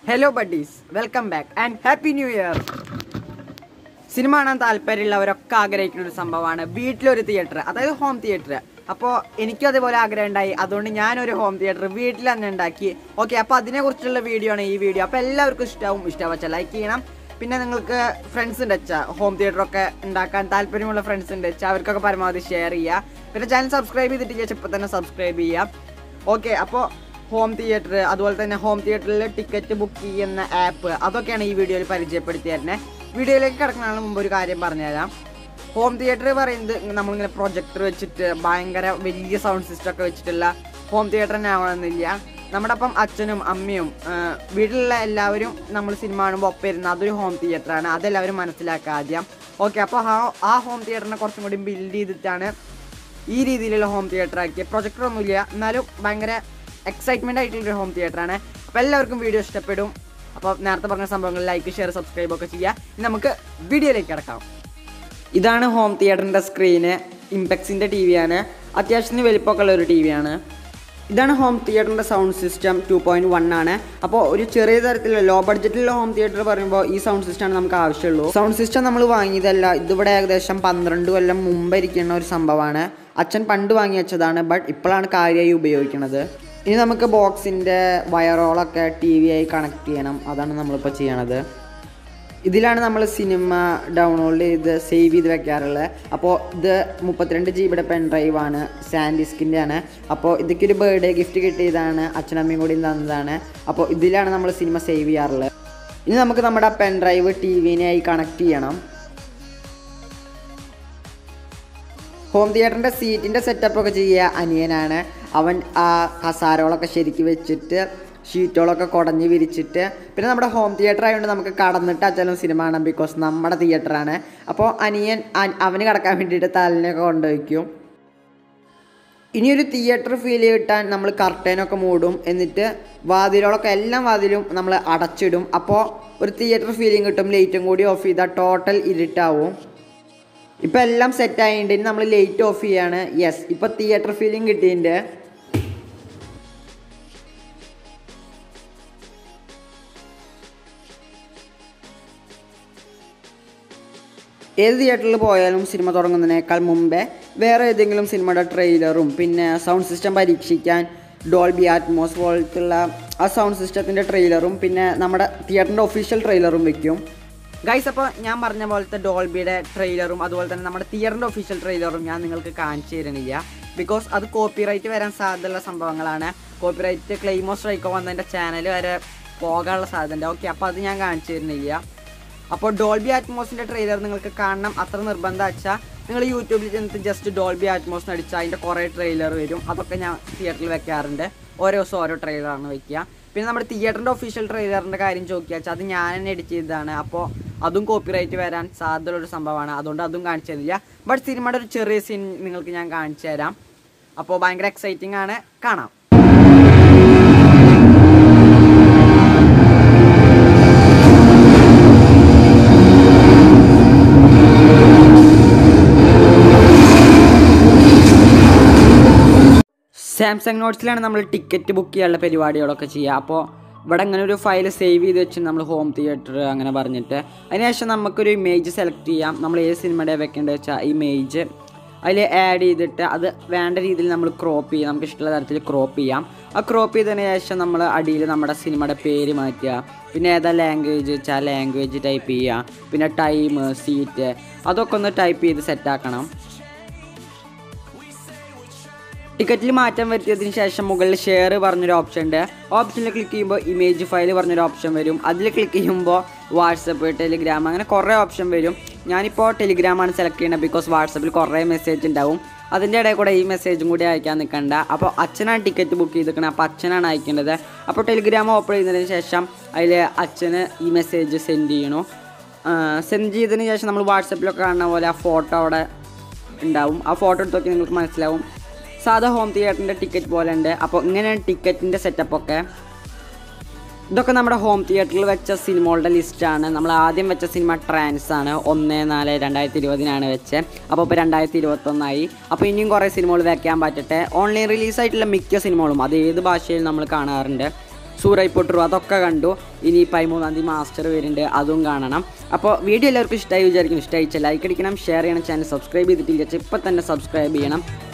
hello buddies welcome back and happy new year സിനിമ കാണാൻ താല്പര്യമുള്ളവരൊക്കെ ആഗ്രഹിക്കുന്ന ഒരു സംഭവമാണ് വീട്ടിലൊരു തിയേറ്റർ അതായത് ഹോം തിയേറ്റർ അപ്പോൾ എനിക്കും അതേപോലെ ആഗ്രഹം ഉണ്ടായി അതുകൊണ്ട് ഞാനൊരു ഹോം തിയേറ്റർ വീട്ടിൽ തന്നെ ഉണ്ടാക്കി ഓക്കെ അപ്പോൾ അതിനെക്കുറിച്ചുള്ള വീഡിയോ ആണ് ഈ വീഡിയോ അപ്പോൾ എല്ലാവർക്കും ഇഷ്ടമാവും ഇഷ്ടമാവച്ച ലൈക്ക് ചെയ്യണം പിന്നെ നിങ്ങൾക്ക് ഫ്രണ്ട്സ് ഉണ്ട് വെച്ചാൽ ഹോം തിയേറ്റർ ഒക്കെ ഉണ്ടാക്കാൻ താല്പര്യമുള്ള ഫ്രണ്ട്സ് ഉണ്ട് വെച്ചാൽ അവർക്കൊക്കെ പരമാവധി ഷെയർ ചെയ്യുക പിന്നെ ചാനൽ സബ്സ്ക്രൈബ് ചെയ്തിട്ട് ചേച്ചി ഇപ്പോൾ തന്നെ സബ്സ്ക്രൈബ് ചെയ്യുക ഓക്കെ അപ്പോൾ ഹോം തിയേറ്റർ അതുപോലെ തന്നെ ഹോം തിയേറ്ററിൽ ടിക്കറ്റ് ബുക്ക് ചെയ്യുന്ന ആപ്പ് അതൊക്കെയാണ് ഈ വീഡിയോയിൽ പരിചയപ്പെടുത്തി തരുന്നത് വീഡിയോയിലേക്ക് കിടക്കുന്നതിന് മുമ്പ് ഒരു കാര്യം പറഞ്ഞുതരാം ഹോം തിയേറ്റർ പറയുന്നത് നമ്മളിങ്ങനെ പ്രൊജക്ടർ വെച്ചിട്ട് ഭയങ്കര വലിയ സൗണ്ട് സിസ്റ്റം ഒക്കെ വെച്ചിട്ടുള്ള ഹോം തിയേറ്റർ തന്നെ ആവണമെന്നില്ല നമ്മുടെ അപ്പം അച്ഛനും അമ്മയും ആ, വീട്ടിലുള്ള എല്ലാവരും നമ്മൾ സിനിമ കാണുമ്പോൾ ഒപ്പം ഇരുന്ന് അതൊരു ഹോം തിയേറ്ററാണ് അതെല്ലാവരും മനസ്സിലാക്കുക ആദ്യം ഓക്കെ അപ്പോൾ ആ ആ ഹോം തിയേറ്ററിനെ കുറച്ചും കൂടി ബിൽഡ് ചെയ്തിട്ടാണ് ഈ രീതിയിലുള്ള ഹോം തിയേറ്റർ ആക്കിയ പ്രൊജക്ടർ ഒന്നുമില്ല എന്നാലും ഭയങ്കര എക്സൈറ്റ്മെന്റ് ആയിട്ടുള്ളൊരു ഹോം തിയേറ്റർ ആണ് അപ്പോൾ എല്ലാവർക്കും വീഡിയോ ഇഷ്ടപ്പെടും അപ്പോൾ നേരത്തെ പറഞ്ഞ സംഭവങ്ങൾ ലൈക്ക് ഷെയർ സബ്സ്ക്രൈബ് ഒക്കെ ചെയ്യുക ഇനി നമുക്ക് വീഡിയോയിലേക്ക് കിടക്കാം ഇതാണ് ഹോം തിയേറ്ററിൻ്റെ സ്ക്രീന് ഇമ്പെക്സിൻ്റെ ടി വിയാണ് അത്യാവശ്യത്തിന് വലിപ്പമൊക്കെ ഉള്ള ഒരു ടി വിയാണ് ഇതാണ് ഹോം തിയേറ്ററിൻ്റെ sound system two point one ആണ് അപ്പോൾ ഒരു ചെറിയ തരത്തിലുള്ള ലോ ബഡ്ജറ്റിലുള്ള ഹോം തിയേറ്റർ പറയുമ്പോൾ ഈ സൗണ്ട് സിസ്റ്റമാണ് നമുക്ക് ആവശ്യമുള്ളൂ സൗണ്ട് സിസ്റ്റം നമ്മൾ വാങ്ങിയതല്ല ഇതിവിടെ ഏകദേശം പന്ത്രണ്ട് കൊല്ലം മുമ്പ് ഇരിക്കുന്ന ഒരു സംഭവമാണ് അച്ഛൻ പണ്ട് വാങ്ങി വെച്ചതാണ് ബട്ട് ഇപ്പോഴാണ് കാര്യമായി ഉപയോഗിക്കുന്നത് ഇനി നമുക്ക് ബോക്സിൻ്റെ വയറോളൊക്കെ ടി വി ആയി കണക്ട് ചെയ്യണം അതാണ് നമ്മളിപ്പോൾ ചെയ്യണത് ഇതിലാണ് നമ്മൾ സിനിമ ഡൗൺലോഡ് ചെയ്ത് സേവ് ചെയ്ത് വെക്കാറുള്ളത് അപ്പോൾ ഇത് മുപ്പത്തിരണ്ട് ജി ബിയുടെ പെൻ ഡ്രൈവ് ആണ് സാൻഡിസ്കിൻ്റെ ആണ് അപ്പോൾ ഇതൊക്കെ ഒരു ബർത്ത്ഡേ ഗിഫ്റ്റ് കിട്ടിയതാണ് അച്ഛനമ്മയും കൂടി തന്നതാണ് അപ്പോൾ ഇതിലാണ് നമ്മൾ സിനിമ സേവ് ചെയ്യാറുള്ളത് ഇനി നമുക്ക് നമ്മുടെ പെൻ ഡ്രൈവ് ടി വിനായി കണക്ട് ചെയ്യണം ഹോം തിയേറ്ററിൻ്റെ സീറ്റിൻ്റെ സെറ്റപ്പ് ഒക്കെ ചെയ്യുക അനിയനാണ് അവൻ ആ കസാരകളൊക്കെ ശരിക്ക് വെച്ചിട്ട് ഷീറ്റുകളൊക്കെ കുടഞ്ഞ് വിരിച്ചിട്ട് പിന്നെ നമ്മുടെ ഹോം തിയേറ്റർ ആയതുകൊണ്ട് നമുക്ക് കടന്നിട്ട് അച്ഛനും സിനിമ കാണാം ബിക്കോസ് നമ്മുടെ തിയേറ്ററാണ് അപ്പോൾ അനിയൻ അ- അവന് കിടക്കാൻ വേണ്ടിയിട്ട് തലനെയൊക്കെ കൊണ്ടുവയ്ക്കും ഇനിയൊരു തിയേറ്റർ ഫീൽ കിട്ടാൻ നമ്മൾ കർട്ടനൊക്കെ മൂടും എന്നിട്ട് വാതിലുകളൊക്കെ എല്ലാം വാതിലും നമ്മൾ അടച്ചിടും അപ്പോൾ ഒരു തിയേറ്റർ ഫീലിംഗ് കിട്ടും ലൈറ്റും കൂടി ഓഫ് ചെയ്താൽ ടോട്ടൽ ഇരുട്ടാവും ഇപ്പം എല്ലാം സെറ്റ് ആയിട്ടുണ്ട് ഇനി നമ്മൾ ലൈറ്റ് ഓഫ് ചെയ്യാണ് യെസ് ഇപ്പം തിയേറ്റർ ഫീലിംഗ് കിട്ടിയിട്ടുണ്ട് ഏത് തിയേറ്ററിൽ പോയാലും സിനിമ തുടങ്ങുന്നതിനേക്കാൾ മുമ്പേ വേറെ ഏതെങ്കിലും സിനിമയുടെ ട്രെയിലറും പിന്നെ സൗണ്ട് സിസ്റ്റം പരീക്ഷിക്കാൻ ഡോൾബി ആറ്റ്മോസ് പോലത്തുള്ള ആ സൗണ്ട് സിസ്റ്റത്തിൻ്റെ ട്രെയിലറും പിന്നെ നമ്മുടെ തിയേറ്ററിൻ്റെ ഒഫീഷ്യൽ ട്രെയിലറും വെക്കും ഗൈസ് അപ്പോൾ ഞാൻ പറഞ്ഞ പോലത്തെ ഡോൾബിയുടെ ട്രെയിലറും അതുപോലെ തന്നെ നമ്മുടെ തിയേറ്ററിൻ്റെ ഒഫീഷ്യൽ ട്രെയിലറും ഞാൻ നിങ്ങൾക്ക് കാണിച്ചു തരണില്ല ബിക്കോസ് അത് കോപ്പിറൈറ്റ് വരാൻ സാധ്യതയുള്ള സംഭവങ്ങളാണ് കോപ്പിറൈറ്റ് ക്ലെയിമോ സ്ട്രൈക്കോ വന്നതിൻ്റെ ചാനൽ വരെ പോകാനുള്ള സാധ്യത ഓക്കെ അപ്പോൾ അത് ഞാൻ കാണിച്ചു തരുന്നില്ല അപ്പോൾ ഡോൾബി ആറ്റ്മോസിൻ്റെ ട്രെയിലർ നിങ്ങൾക്ക് കാണണം അത്ര നിർബന്ധം വെച്ചാൽ നിങ്ങൾ യൂട്യൂബിൽ ചെന്നിട്ട് ജസ്റ്റ് ഡോൾബി ആറ്റ്മോസ് അടിച്ചാൽ അതിൻ്റെ കുറേ ട്രെയിലർ വരും അതൊക്കെ ഞാൻ തിയേറ്ററിൽ വെക്കാറുണ്ട് ഓരോ ദിവസം ഓരോ ട്രെയിലറാണ് വെക്കുക പിന്നെ നമ്മുടെ തിയേറ്ററിൻ്റെ ഒഫീഷ്യൽ ട്രെയിലറിൻ്റെ കാര്യം ചോദിക്കുക വെച്ചാൽ അത് ഞാൻ തന്നെ എഡിറ്റ് ചെയ്തതാണ് അപ്പോൾ അതും കോപ്പിറൈറ്റ് വരാൻ സാധ്യതയുള്ള ഒരു സംഭവമാണ് അതുകൊണ്ട് അതും കാണിച്ചു തരില്ല ബട്ട് സിനിമയുടെ ഒരു ചെറിയ സീൻ നിങ്ങൾക്ക് ഞാൻ കാണിച്ചു തരാം അപ്പോൾ ഭയങ്കര എക്സൈറ്റിംഗ് ആണ് കാണാം സാംസങ് നോട്ട്സിലാണ് നമ്മൾ ടിക്കറ്റ് ബുക്ക് ചെയ്യാനുള്ള പരിപാടികളൊക്കെ ചെയ്യുക അപ്പോൾ ഇവിടെ അങ്ങനെ ഒരു ഫയൽ സേവ് ചെയ്ത് വെച്ച് നമ്മൾ ഹോം തിയേറ്റർ അങ്ങനെ പറഞ്ഞിട്ട് അതിനുശേഷം നമുക്കൊരു ഇമേജ് സെലക്ട് ചെയ്യാം നമ്മൾ ഏത് സിനിമയുടെ വെക്കേണ്ടത് വെച്ചാൽ ഇമേജ് അതിൽ ആഡ് ചെയ്തിട്ട് അത് വേണ്ട രീതിയിൽ നമ്മൾ ക്രോപ്പ് ചെയ്യാം നമുക്ക് ഇഷ്ടമുള്ള തരത്തിൽ ക്രോപ്പ് ചെയ്യാം ആ ക്രോപ്പ് ചെയ്തതിന് ശേഷം നമ്മൾ അടിയിൽ നമ്മുടെ സിനിമയുടെ പേര് മാറ്റുക പിന്നെ ഏതാ ലാംഗ്വേജ് വെച്ചാൽ ലാംഗ്വേജ് ടൈപ്പ് ചെയ്യുക പിന്നെ ടൈം സീറ്റ് അതൊക്കെ ഒന്ന് ടൈപ്പ് ചെയ്ത് സെറ്റാക്കണം ടിക്കറ്റിൽ മാറ്റം വരുത്തിയതിന് ശേഷം മുകളിൽ ഷെയർ പറഞ്ഞൊരു ഓപ്ഷൻ ഉണ്ട് ഓപ്ഷനിൽ ക്ലിക്ക് ചെയ്യുമ്പോൾ ഇമേജ് ഫയൽ പറഞ്ഞൊരു ഓപ്ഷൻ വരും അതിൽ ക്ലിക്ക് ചെയ്യുമ്പോൾ വാട്സപ്പ് ടെലിഗ്രാം അങ്ങനെ കുറേ ഓപ്ഷൻ വരും ഞാനിപ്പോൾ ടെലിഗ്രാമാണ് സെലക്ട് ചെയ്യുന്നത് ബിക്കോസ് വാട്സപ്പിൽ കുറേ മെസ്സേജ് ഉണ്ടാവും അതിൻ്റെ ഇടയിൽ കൂടെ ഈ മെസ്സേജും കൂടി അയക്കാൻ നിൽക്കണ്ട അപ്പോൾ അച്ഛനാണ് ടിക്കറ്റ് ബുക്ക് ചെയ്തിരിക്കുന്നത് അപ്പോൾ അച്ഛനാണ് അയക്കേണ്ടത് അപ്പോൾ ടെലിഗ്രാം ഓപ്പൺ ചെയ്തതിന് ശേഷം അതിൽ അച്ഛന് ഈ മെസ്സേജ് സെൻഡ് ചെയ്യണു സെൻഡ് ചെയ്തതിന് ശേഷം നമ്മൾ വാട്സപ്പിലൊക്കെ കാണുന്ന പോലെ ആ ഫോട്ടോ അവിടെ ഉണ്ടാവും ആ ഫോട്ടോ എടുത്ത് നോക്കി നിങ്ങൾക്ക് മനസ്സിലാവും സാധാ ഹോം തിയേറ്ററിൻ്റെ ടിക്കറ്റ് പോലെ ഉണ്ട് അപ്പോൾ ഇങ്ങനെയാണ് ടിക്കറ്റിൻ്റെ സെറ്റപ്പൊക്കെ ഇതൊക്കെ നമ്മുടെ ഹോം തിയേറ്ററിൽ വെച്ച സിനിമകളുടെ ലിസ്റ്റാണ് നമ്മൾ ആദ്യം വെച്ച സിനിമ ട്രാൻസ് ആണ് ഒന്ന് നാല് രണ്ടായിരത്തി ഇരുപതിനാണ് വെച്ചത് അപ്പോൾ ഇപ്പോൾ രണ്ടായിരത്തി ഇരുപത്തൊന്നായി അപ്പോൾ ഇനിയും കുറേ സിനിമകൾ വെക്കാൻ പറ്റട്ടെ ഓൺലൈൻ റിലീസായിട്ടുള്ള മിക്ക സിനിമകളും അത് ഏത് ഭാഷയിൽ നമ്മൾ കാണാറുണ്ട് സൂറൈ പൊട്ടറു അതൊക്കെ കണ്ടു ഇനി പതിമൂന്നാം തീയതി മാസ്റ്റർ വരുന്നുണ്ട് അതും കാണണം അപ്പോൾ വീഡിയോ എല്ലാവർക്കും ഇഷ്ടമായി വിചാരിക്കും ഇഷ്ടമായിച്ച ലൈക്ക് അടിക്കണം ഷെയർ ചെയ്യണം ചാനൽ സബ്സ്ക്രൈബ് ചെയ്തിട്ടില്ല ഇപ്പം തന്നെ സബ്സ്ക്രൈബ് ചെയ്യണം